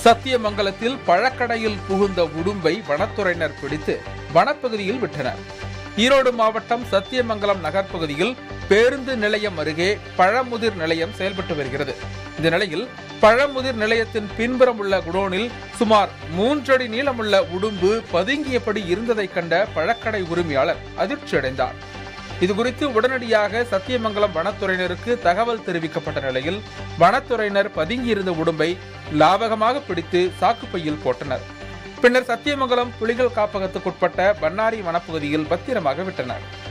சத்தியமங்கலத்தில் பழக்கடையில் புகுந்த உடும்பை வனத்துறையினர் பிடித்து வனப்பகுதியில் விட்டனர் ஈரோடு மாவட்டம் சத்தியமங்கலம் நகர்ப்பகுதியில் பேருந்து நிலையம் அருகே பழமுதிர் நிலையம் செயல்பட்டு வருகிறது இந்த நிலையில் பழமுதிர் நிலையத்தின் பின்புறம் உள்ள குடோனில் சுமார் மூன்றடி நீளமுள்ள உடும்பு பதுங்கியபடி இருந்ததைக் கண்ட பழக்கடை உரிமையாளர் அதிர்ச்சியடைந்தார் இதுகுறித்து உடனடியாக சத்தியமங்கலம் வனத்துறையினருக்கு தகவல் தெரிவிக்கப்பட்ட நிலையில் வனத்துறையினர் பதுங்கியிருந்த உடும்பை லாபகமாக பிடித்து சாக்குப்பையில் போட்டனர் பின்னர் சத்தியமங்கலம் புலிகள் காப்பகத்துக்குட்பட்ட பன்னாரி வனப்பகுதியில் பத்திரமாக விட்டனர்